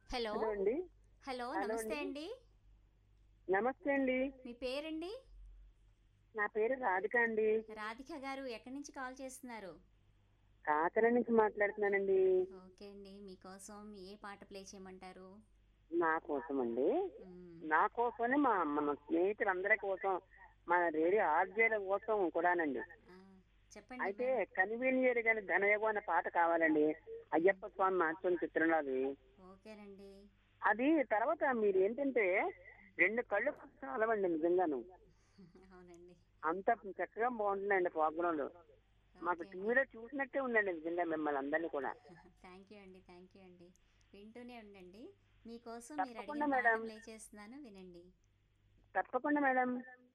Hello hello అండి hello hello నమస్తే అండి. అండి నమస్తే అండి మీ పేరండి నా పేరు రాధిక అండి రాధిక గారు ఎక్కడి నుంచి కాల్ చేస్తున్నారు కాకర నుంచి మాట్లాడుతున్నానండి ఓకే అండి మీకోసం ఏ పాట ప్లే చేయమంటారు నా కోసం అండి మ్మ్. నా కోసమే మా మన స్నేహితులందరి కోసం మన రేడియో ఆర్జేల కోసం కూడానండి ఆ, చెప్పండి అయితే మేడం. కనివీనియర్ గాని ధనయోగం అనే పాట కావాలండి అయ్యప్ప స్వామి మహత్వం చిత్రంలో అది ఓకేనండి అది తర్వాత మీరు ఏంటంటే రెండు కళ్ళు చాలవండి నిజంగాను అవునండి అంత చక్కగా బాగుంటుందండి ప్రోగ్రాంలు మాకు ఓకే టీవీలో చూసినట్టే ఉందండి నిజంగా మిమ్మల్ని అందరినీ కూడా థ్యాంక్ యూ అండి థ్యాంక్ యూ అండి వింటూనే ఉండండి మీకోసం మీరు తప్పకుండా అడిగిన పాట మేడం. ప్లే చేస్తున్నాను వినండి తప్పకుండా మేడం